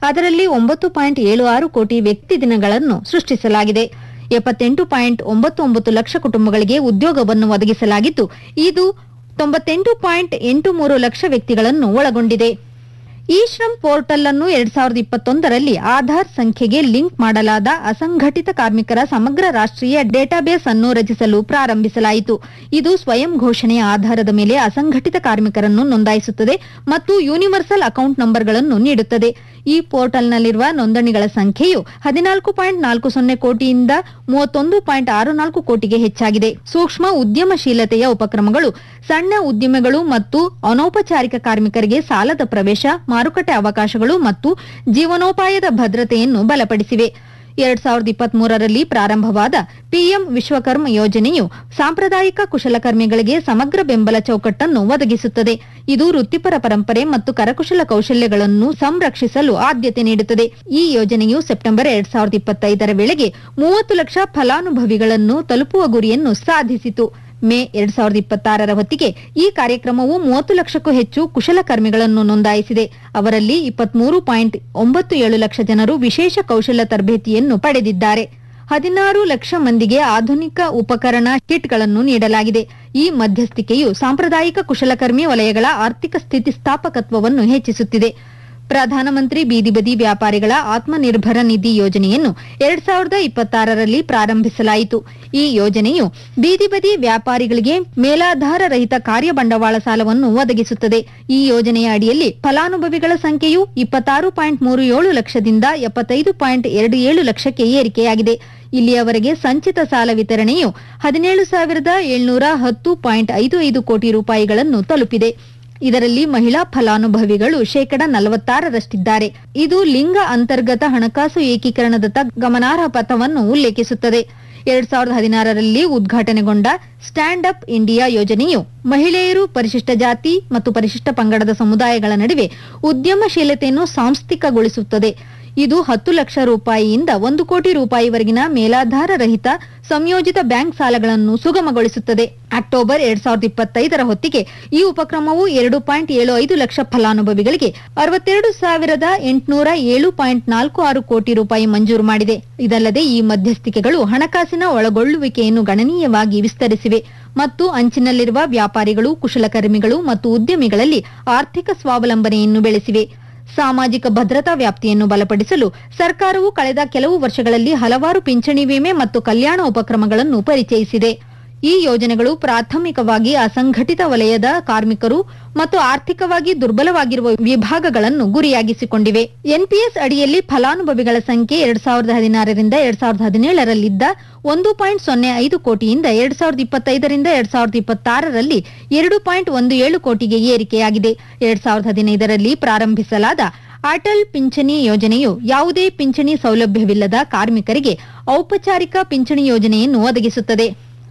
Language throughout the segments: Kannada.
ಅದರಲ್ಲಿ ಒಂಬತ್ತು ಪಾಯಿಂಟ್ ಏಳು ಆರು ಕೋಟಿ ವ್ಯಕ್ತಿ ದಿನಗಳನ್ನು ಸೃಷ್ಟಿಸಲಾಗಿದೆ ಎಪ್ಪತ್ತೆಂಟು ಪಾಯಿಂಟ್ ಒಂಬತ್ತು ಒಂಬತ್ತು ಲಕ್ಷ ಕುಟುಂಬಗಳಿಗೆ ಉದ್ಯೋಗವನ್ನು ಒದಗಿಸಲಾಗಿದ್ದು ಇದು ತೊಂಬತ್ತೆಂಟು ಪಾಯಿಂಟ್ ಎಂಟು ಮೂರು ಲಕ್ಷ ವ್ಯಕ್ತಿಗಳನ್ನು ಒಳಗೊಂಡಿದೆ ಇ ಶ್ರಮ್ ಪೋರ್ಟಲ್ ಅನ್ನು ಎರಡ್ ಸಾವಿರದ ಇಪ್ಪತ್ತೊಂದರಲ್ಲಿ ಆಧಾರ್ ಸಂಖ್ಯೆಗೆ ಲಿಂಕ್ ಮಾಡಲಾದ ಅಸಂಘಟಿತ ಕಾರ್ಮಿಕರ ಸಮಗ್ರ ರಾಷ್ಟ್ರೀಯ ಡೇಟಾಬೇಸ್ ಅನ್ನು ರಚಿಸಲು ಪ್ರಾರಂಭಿಸಲಾಯಿತು ಇದು ಸ್ವಯಂ ಘೋಷಣೆಯ ಆಧಾರದ ಮೇಲೆ ಅಸಂಘಟಿತ ಕಾರ್ಮಿಕರನ್ನು ನೋಂದಾಯಿಸುತ್ತದೆ ಮತ್ತು ಯೂನಿವರ್ಸಲ್ ಅಕೌಂಟ್ ನಂಬರ್ಗಳನ್ನು ನೀಡುತ್ತದೆ ಈ ಪೋರ್ಟಲ್ನಲ್ಲಿರುವ ನೋಂದಣಿಗಳ ಸಂಖ್ಯೆಯು ಹದಿನಾಲ್ಕು ಪಾಯಿಂಟ್ ನಾಲ್ಕು ಸೊನ್ನೆ ಕೋಟಿಯಿಂದ ಮೂವತ್ತೊಂದು ಪಾಯಿಂಟ್ ಆರು ನಾಲ್ಕು ಕೋಟಿಗೆ ಹೆಚ್ಚಾಗಿದೆ ಸೂಕ್ಷ್ಮ ಉದ್ಯಮಶೀಲತೆಯ ಉಪಕ್ರಮಗಳು ಸಣ್ಣ ಉದ್ಯಮಿಗಳು ಮತ್ತು ಅನೌಪಚಾರಿಕ ಕಾರ್ಮಿಕರಿಗೆ ಸಾಲದ ಪ್ರವೇಶ ಮಾರುಕಟ್ಟೆ ಅವಕಾಶಗಳು ಮತ್ತು ಜೀವನೋಪಾಯದ ಭದ್ರತೆಯನ್ನು ಬಲಪಡಿಸಿವೆ ಎರಡ್ ಸಾವಿರದ ಇಪ್ಪತ್ಮೂರರಲ್ಲಿ ಪ್ರಾರಂಭವಾದ ಪಿಎಂ ವಿಶ್ವಕರ್ಮ ಯೋಜನೆಯು ಸಾಂಪ್ರದಾಯಿಕ ಕುಶಲಕರ್ಮಿಗಳಿಗೆ ಸಮಗ್ರ ಬೆಂಬಲ ಚೌಕಟ್ಟನ್ನು ಒದಗಿಸುತ್ತದೆ ಇದು ವೃತ್ತಿಪರ ಪರಂಪರೆ ಮತ್ತು ಕರಕುಶಲ ಕೌಶಲ್ಯಗಳನ್ನು ಸಂರಕ್ಷಿಸಲು ಆದ್ಯತೆ ನೀಡುತ್ತದೆ ಈ ಯೋಜನೆಯು ಸೆಪ್ಟೆಂಬರ್ ಎರಡ್ ಸಾವಿರದ ಇಪ್ಪತ್ತೈದರ ವೇಳೆಗೆ ಮೂವತ್ತು ಲಕ್ಷ ಫಲಾನುಭವಿಗಳನ್ನು ತಲುಪುವ ಗುರಿಯನ್ನು ಸಾಧಿಸಿತು ಮೇ ಎರಡ್ ಸಾವಿರದ ಇಪ್ಪತ್ತಾರರ ಹೊತ್ತಿಗೆ ಈ ಕಾರ್ಯಕ್ರಮವು ಮೂವತ್ತು ಲಕ್ಷಕ್ಕೂ ಹೆಚ್ಚು ಕುಶಲಕರ್ಮಿಗಳನ್ನು ನೋಂದಾಯಿಸಿದೆ ಅವರಲ್ಲಿ ಇಪ್ಪತ್ಮೂರು ಪಾಯಿಂಟ್ ಒಂಬತ್ತು ಏಳು ಲಕ್ಷ ಜನರು ವಿಶೇಷ ಕೌಶಲ್ಯ ತರಬೇತಿಯನ್ನು ಪಡೆದಿದ್ದಾರೆ ಹದಿನಾರು ಲಕ್ಷ ಮಂದಿಗೆ ಆಧುನಿಕ ಉಪಕರಣ ಕಿಟ್ಗಳನ್ನು ನೀಡಲಾಗಿದೆ ಈ ಮಧ್ಯಸ್ಥಿಕೆಯು ಸಾಂಪ್ರದಾಯಿಕ ಕುಶಲಕರ್ಮಿ ವಲಯಗಳ ಆರ್ಥಿಕ ಸ್ಥಿತಿಸ್ಥಾಪಕತ್ವವನ್ನು ಹೆಚ್ಚಿಸುತ್ತಿದೆ ಪ್ರಧಾನಮಂತ್ರಿ ಬೀದಿ ಬದಿ ವ್ಯಾಪಾರಿಗಳ ಆತ್ಮನಿರ್ಭರ ನಿಧಿ ಯೋಜನೆಯನ್ನು ಎರಡ್ ಸಾವಿರದ ಇಪ್ಪತ್ತಾರರಲ್ಲಿ ಪ್ರಾರಂಭಿಸಲಾಯಿತು ಈ ಯೋಜನೆಯು ಬೀದಿ ಬದಿ ವ್ಯಾಪಾರಿಗಳಿಗೆ ಮೇಲಾಧಾರ ರಹಿತ ಕಾರ್ಯ ಬಂಡವಾಳ ಸಾಲವನ್ನು ಒದಗಿಸುತ್ತದೆ ಈ ಯೋಜನೆಯ ಅಡಿಯಲ್ಲಿ ಫಲಾನುಭವಿಗಳ ಸಂಖ್ಯೆಯು ಇಪ್ಪತ್ತಾರು ಪಾಯಿಂಟ್ ಮೂರು ಏಳು ಲಕ್ಷದಿಂದ ಎಪ್ಪತ್ತೈದು ಪಾಯಿಂಟ್ ಎರಡು ಏಳು ಲಕ್ಷಕ್ಕೆ ಏರಿಕೆಯಾಗಿದೆ ಇಲ್ಲಿಯವರೆಗೆ ಸಂಚಿತ ಸಾಲ ವಿತರಣೆಯು ಹದಿನೇಳು ಸಾವಿರದ ಏಳ್ನೂರ ಹತ್ತು ಪಾಯಿಂಟ್ ಐದು ಐದು ಕೋಟಿ ರೂಪಾಯಿಗಳನ್ನು ತಲುಪಿದೆ ಇದರಲ್ಲಿ ಮಹಿಳಾ ಫಲಾನುಭವಿಗಳು ಶೇಕಡ ನಲವತ್ತಾರರಷ್ಟಿದ್ದಾರೆ ಇದು ಲಿಂಗ ಅಂತರ್ಗತ ಹಣಕಾಸು ಏಕೀಕರಣದತ್ತ ಗಮನಾರ್ಹ ಪಥವನ್ನು ಉಲ್ಲೇಖಿಸುತ್ತದೆ ಎರಡ್ ಸಾವಿರದ ಹದಿನಾರರಲ್ಲಿ ಉದ್ಘಾಟನೆಗೊಂಡ ಸ್ಟ್ಯಾಂಡ್ ಅಪ್ ಇಂಡಿಯಾ ಯೋಜನೆಯು ಮಹಿಳೆಯರು ಪರಿಶಿಷ್ಟ ಜಾತಿ ಮತ್ತು ಪರಿಶಿಷ್ಟ ಪಂಗಡದ ಸಮುದಾಯಗಳ ನಡುವೆ ಉದ್ಯಮಶೀಲತೆಯನ್ನು ಸಾಂಸ್ಥಿಕಗೊಳಿಸುತ್ತದೆ ಇದು ಹತ್ತು ಲಕ್ಷ ರೂಪಾಯಿಯಿಂದ ಒಂದು ಕೋಟಿ ರೂಪಾಯಿವರೆಗಿನ ಮೇಲಾಧಾರ ರಹಿತ ಸಂಯೋಜಿತ ಬ್ಯಾಂಕ್ ಸಾಲಗಳನ್ನು ಸುಗಮಗೊಳಿಸುತ್ತದೆ ಅಕ್ಟೋಬರ್ ಎರಡ್ ಸಾವಿರದ ಇಪ್ಪತ್ತೈದರ ಹೊತ್ತಿಗೆ ಈ ಉಪಕ್ರಮವು ಎರಡು ಪಾಯಿಂಟ್ ಏಳು ಐದು ಲಕ್ಷ ಫಲಾನುಭವಿಗಳಿಗೆ ಅರವತ್ತೆರಡು ಸಾವಿರದ ಎಂಟುನೂರ ಏಳು ಪಾಯಿಂಟ್ ನಾಲ್ಕು ಆರು ಕೋಟಿ ರೂಪಾಯಿ ಮಂಜೂರು ಮಾಡಿದೆ ಇದಲ್ಲದೆ ಈ ಮಧ್ಯಸ್ಥಿಕೆಗಳು ಹಣಕಾಸಿನ ಒಳಗೊಳ್ಳುವಿಕೆಯನ್ನು ಗಣನೀಯವಾಗಿ ವಿಸ್ತರಿಸಿವೆ ಮತ್ತು ಅಂಚಿನಲ್ಲಿರುವ ವ್ಯಾಪಾರಿಗಳು ಕುಶಲಕರ್ಮಿಗಳು ಮತ್ತು ಉದ್ಯಮಿಗಳಲ್ಲಿ ಆರ್ಥಿಕ ಸ್ವಾವಲಂಬನೆಯನ್ನು ಬೆಳೆಸಿವೆ ಸಾಮಾಜಿಕ ಭದ್ರತಾ ವ್ಯಾಪ್ತಿಯನ್ನು ಬಲಪಡಿಸಲು ಸರ್ಕಾರವು ಕಳೆದ ಕೆಲವು ವರ್ಷಗಳಲ್ಲಿ ಹಲವಾರು ಪಿಂಚಣಿ ವಿಮೆ ಮತ್ತು ಕಲ್ಯಾಣ ಉಪಕ್ರಮಗಳನ್ನು ಪರಿಚಯಿಸಿದೆ ಈ ಯೋಜನೆಗಳು ಪ್ರಾಥಮಿಕವಾಗಿ ಅಸಂಘಟಿತ ವಲಯದ ಕಾರ್ಮಿಕರು ಮತ್ತು ಆರ್ಥಿಕವಾಗಿ ದುರ್ಬಲವಾಗಿರುವ ವಿಭಾಗಗಳನ್ನು ಗುರಿಯಾಗಿಸಿಕೊಂಡಿವೆ ಎನ್ಪಿಎಸ್ ಅಡಿಯಲ್ಲಿ ಫಲಾನುಭವಿಗಳ ಸಂಖ್ಯೆ ಎರಡ್ ಸಾವಿರದ ಹದಿನಾರರಿಂದ ಎರಡ್ ಸಾವಿರದ ಹದಿನೇಳರಲ್ಲಿದ್ದ ಒಂದು ಪಾಯಿಂಟ್ ಸೊನ್ನೆ ಐದು ಕೋಟಿಯಿಂದ ಎರಡ್ ಸಾವಿರದ ಇಪ್ಪತ್ತೈದರಿಂದ ಎರಡ್ ಸಾವಿರದ ಇಪ್ಪತ್ತಾರರಲ್ಲಿ ಎರಡು ಪಾಯಿಂಟ್ ಒಂದು ಏಳು ಕೋಟಿಗೆ ಏರಿಕೆಯಾಗಿದೆ ಎರಡ್ ಸಾವಿರದ ಹದಿನೈದರಲ್ಲಿ ಪ್ರಾರಂಭಿಸಲಾದ ಅಟಲ್ ಪಿಂಚಣಿ ಯೋಜನೆಯು ಯಾವುದೇ ಪಿಂಚಣಿ ಸೌಲಭ್ಯವಿಲ್ಲದ ಕಾರ್ಮಿಕರಿಗೆ ಔಪಚಾರಿಕ ಪಿಂಚಣಿ ಯೋಜನೆಯನ್ನು ಒದಗಿಸುತ್ತದೆ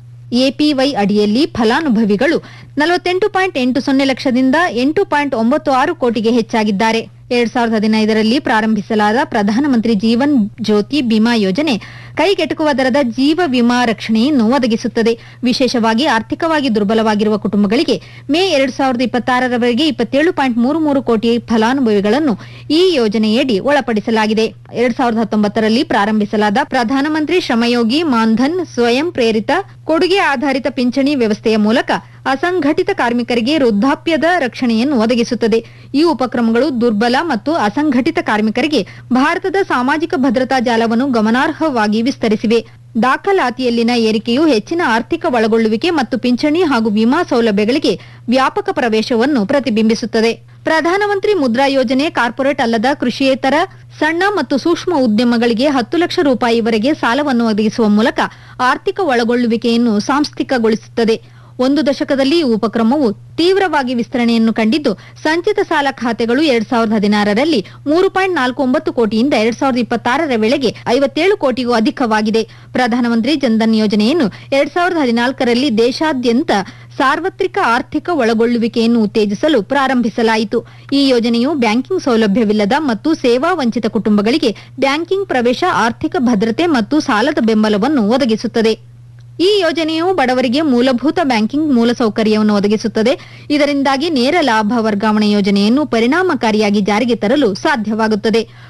ಎಪಿವೈ ಅಡಿಯಲ್ಲಿ ಫಲಾನುಭವಿಗಳು ನಲವತ್ತೆಂಟು ಪಾಯಿಂಟ್ ಎಂಟು ಸೊನ್ನೆ ಲಕ್ಷದಿಂದ ಎಂಟು ಪಾಯಿಂಟ್ ಒಂಬತ್ತು ಆರು ಕೋಟಿಗೆ ಹೆಚ್ಚಾಗಿದ್ದಾರೆ ಎರಡ್ ಸಾವಿರದ ಹದಿನೈದರಲ್ಲಿ ಪ್ರಾರಂಭಿಸಲಾದ ಪ್ರಧಾನಮಂತ್ರಿ ಜೀವನ್ ಜ್ಯೋತಿ ಬಿಮಾ ಯೋಜನೆ ಕೈಗೆಟುಕುವ ದರದ ಜೀವ ವಿಮಾ ರಕ್ಷಣೆಯನ್ನು ಒದಗಿಸುತ್ತದೆ ವಿಶೇಷವಾಗಿ ಆರ್ಥಿಕವಾಗಿ ದುರ್ಬಲವಾಗಿರುವ ಕುಟುಂಬಗಳಿಗೆ ಮೇ ಎರಡ್ ಸಾವಿರದ ಇಪ್ಪತ್ತಾರರವರೆಗೆ ಇಪ್ಪತ್ತೇಳು ಪಾಯಿಂಟ್ ಮೂರು ಮೂರು ಕೋಟಿ ಫಲಾನುಭವಿಗಳನ್ನು ಈ ಯೋಜನೆಯಡಿ ಒಳಪಡಿಸಲಾಗಿದೆ ಎರಡ್ ಸಾವಿರದ ಹತ್ತೊಂಬತ್ತರಲ್ಲಿ ಪ್ರಾರಂಭಿಸಲಾದ ಪ್ರಧಾನಮಂತ್ರಿ ಶ್ರಮಯೋಗಿ ಮಾನ್ಧನ್ ಸ್ವಯಂ ಪ್ರೇರಿತ ಕೊಡುಗೆ ಆಧಾರಿತ ಪಿಂಚಣಿ ವ್ಯವಸ್ಥೆಯ ಮೂಲಕ ಅಸಂಘಟಿತ ಕಾರ್ಮಿಕರಿಗೆ ವೃದ್ಧಾಪ್ಯದ ರಕ್ಷಣೆಯನ್ನು ಒದಗಿಸುತ್ತದೆ ಈ ಉಪಕ್ರಮಗಳು ದುರ್ಬಲ ಮತ್ತು ಅಸಂಘಟಿತ ಕಾರ್ಮಿಕರಿಗೆ ಭಾರತದ ಸಾಮಾಜಿಕ ಭದ್ರತಾ ಜಾಲವನ್ನು ಗಮನಾರ್ಹವಾಗಿ ವಿಸ್ತರಿಸಿವೆ ದಾಖಲಾತಿಯಲ್ಲಿನ ಏರಿಕೆಯು ಹೆಚ್ಚಿನ ಆರ್ಥಿಕ ಒಳಗೊಳ್ಳುವಿಕೆ ಮತ್ತು ಪಿಂಚಣಿ ಹಾಗೂ ವಿಮಾ ಸೌಲಭ್ಯಗಳಿಗೆ ವ್ಯಾಪಕ ಪ್ರವೇಶವನ್ನು ಪ್ರತಿಬಿಂಬಿಸುತ್ತದೆ ಪ್ರಧಾನಮಂತ್ರಿ ಮುದ್ರಾ ಯೋಜನೆ ಕಾರ್ಪೊರೇಟ್ ಅಲ್ಲದ ಕೃಷಿಯೇತರ ಸಣ್ಣ ಮತ್ತು ಸೂಕ್ಷ್ಮ ಉದ್ಯಮಗಳಿಗೆ ಹತ್ತು ಲಕ್ಷ ರೂಪಾಯಿವರೆಗೆ ಸಾಲವನ್ನು ಒದಗಿಸುವ ಮೂಲಕ ಆರ್ಥಿಕ ಒಳಗೊಳ್ಳುವಿಕೆಯನ್ನು ಸಾಂಸ್ಥಿಕಗೊಳಿಸುತ್ತದೆ ಒಂದು ದಶಕದಲ್ಲಿ ಈ ಉಪಕ್ರಮವು ತೀವ್ರವಾಗಿ ವಿಸ್ತರಣೆಯನ್ನು ಕಂಡಿದ್ದು ಸಂಚಿತ ಸಾಲ ಖಾತೆಗಳು ಎರಡ್ ಸಾವಿರದ ಹದಿನಾರರಲ್ಲಿ ಮೂರು ಪಾಯಿಂಟ್ ನಾಲ್ಕು ಒಂಬತ್ತು ಕೋಟಿಯಿಂದ ಎರಡ್ ಸಾವಿರದ ಇಪ್ಪತ್ತಾರರ ವೇಳೆಗೆ ಐವತ್ತೇಳು ಕೋಟಿಗೂ ಅಧಿಕವಾಗಿದೆ ಪ್ರಧಾನಮಂತ್ರಿ ಜನ್ಧನ್ ಯೋಜನೆಯನ್ನು ಎರಡ್ ಸಾವಿರದ ಹದಿನಾಲ್ಕರಲ್ಲಿ ದೇಶಾದ್ಯಂತ ಸಾರ್ವತ್ರಿಕ ಆರ್ಥಿಕ ಒಳಗೊಳ್ಳುವಿಕೆಯನ್ನು ಉತ್ತೇಜಿಸಲು ಪ್ರಾರಂಭಿಸಲಾಯಿತು ಈ ಯೋಜನೆಯು ಬ್ಯಾಂಕಿಂಗ್ ಸೌಲಭ್ಯವಿಲ್ಲದ ಮತ್ತು ಸೇವಾ ವಂಚಿತ ಕುಟುಂಬಗಳಿಗೆ ಬ್ಯಾಂಕಿಂಗ್ ಪ್ರವೇಶ ಆರ್ಥಿಕ ಭದ್ರತೆ ಮತ್ತು ಸಾಲದ ಬೆಂಬಲವನ್ನು ಒದಗಿಸುತ್ತದೆ ಈ ಯೋಜನೆಯು ಬಡವರಿಗೆ ಮೂಲಭೂತ ಬ್ಯಾಂಕಿಂಗ್ ಮೂಲಸೌಕರ್ಯವನ್ನು ಒದಗಿಸುತ್ತದೆ ಇದರಿಂದಾಗಿ ನೇರ ಲಾಭ ವರ್ಗಾವಣೆ ಯೋಜನೆಯನ್ನು ಪರಿಣಾಮಕಾರಿಯಾಗಿ ಜಾರಿಗೆ ತರಲು ಸಾಧ್ಯವಾಗುತ್ತದೆ